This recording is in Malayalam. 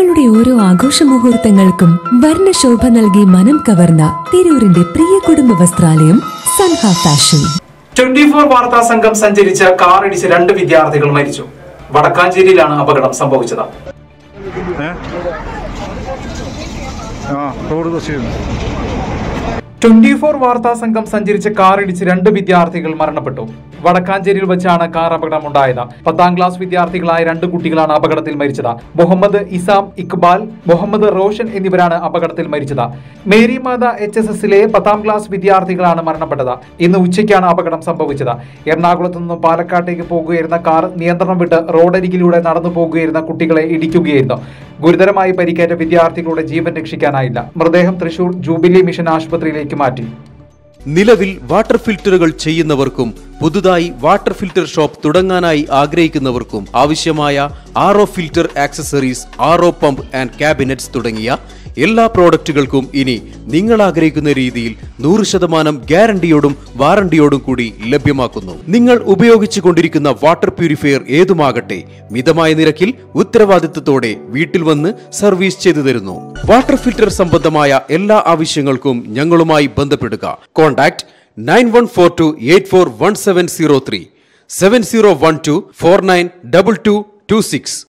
നിങ്ങളുടെ ഓരോ ആഘോഷ മുഹൂർത്തങ്ങൾക്കും വർണ്ണശോഭ നൽകി മനം കവർന്ന തിരൂരിന്റെ പ്രിയ കുടുംബ വസ്ത്രാലയം സൻഹ ഫാഷൻ ട്വന്റി ഫോർ വാർത്താ സംഘം സഞ്ചരിച്ച കാർ ഇടിച്ച് രണ്ട് വിദ്യാർത്ഥികൾ മരിച്ചു വടക്കാഞ്ചേരിയിലാണ് അപകടം സംഭവിച്ചത് ഏ? ആ റോഡ് ക്രോസ് ചെയ്യുന്നു ട്വന്റി ഫോർ വാർത്താ സംഘം സഞ്ചരിച്ച കാർ ഇടിച്ച് രണ്ട് വിദ്യാർത്ഥികൾ മരണപ്പെട്ടു വടക്കാഞ്ചേരിയിൽ വെച്ചാണ് കാർ അപകടമുണ്ടായത് പത്താം ക്ലാസ് വിദ്യാർത്ഥികളായ രണ്ട് കുട്ടികളാണ് അപകടത്തിൽ മരിച്ചത് മുഹമ്മദ് ഇസാം ഇക്ബാൽ മുഹമ്മദ് റോഷൻ എന്നിവരാണ് അപകടത്തിൽ മരിച്ചത് മേരി മാത എച്ച് എസ് എസിലെ പത്താം ക്ലാസ് വിദ്യാർത്ഥികളാണ് മരണപ്പെട്ടത് ഇന്ന് ഉച്ചയ്ക്കാണ് അപകടം സംഭവിച്ചത് എറണാകുളത്ത് നിന്നും പാലക്കാട്ടേക്ക് പോകുകയായിരുന്ന കാർ നിയന്ത്രണം വിട്ട് റോഡരികിലൂടെ നടന്നു പോകുകയായിരുന്ന കുട്ടികളെ ഇടിക്കുകയായിരുന്നു ഗുരുതരമായി പരിക്കേറ്റ വിദ്യാർത്ഥികളുടെ ജീവൻ രക്ഷിക്കാനായില്ല മൃതദേഹം തൃശൂർ ജൂബിലി മിഷൻ ആശുപത്രിയിലേക്ക് മാറ്റി നിലവിൽ വാട്ടർ ഫിൽറ്ററുകൾ ചെയ്യുന്നവർക്കും പുതുതായി വാട്ടർ ഫിൽറ്റർ ഷോപ്പ് തുടങ്ങാനായി ആഗ്രഹിക്കുന്നവർക്കും ആവശ്യമായ R O filter accessories R O pump and cabinets തുടങ്ങിയ എല്ലാ പ്രോഡക്റ്റുകൾക്കും ഇനി നിങ്ങൾ ആഗ്രഹിക്കുന്ന രീതിയിൽ നൂറ് ശതമാനം ഗ്യാരണ്ടിയോടും വാറണ്ടിയോടും കൂടി ലഭ്യമാക്കുന്നു നിങ്ങൾ ഉപയോഗിച്ചു കൊണ്ടിരിക്കുന്ന വാട്ടർ പ്യൂരിഫയർ ഏതുമാകട്ടെ മിതമായ നിരക്കിൽ ഉത്തരവാദിത്തത്തോടെ വീട്ടിൽ വന്ന് സർവീസ് ചെയ്തു തരുന്നു വാട്ടർ ഫിൽറ്റർ സംബന്ധമായ എല്ലാ ആവശ്യങ്ങൾക്കും ഞങ്ങളുമായി ബന്ധപ്പെടുക contact nine one four two eight four one seven zero three seven zero one two four nine double two two six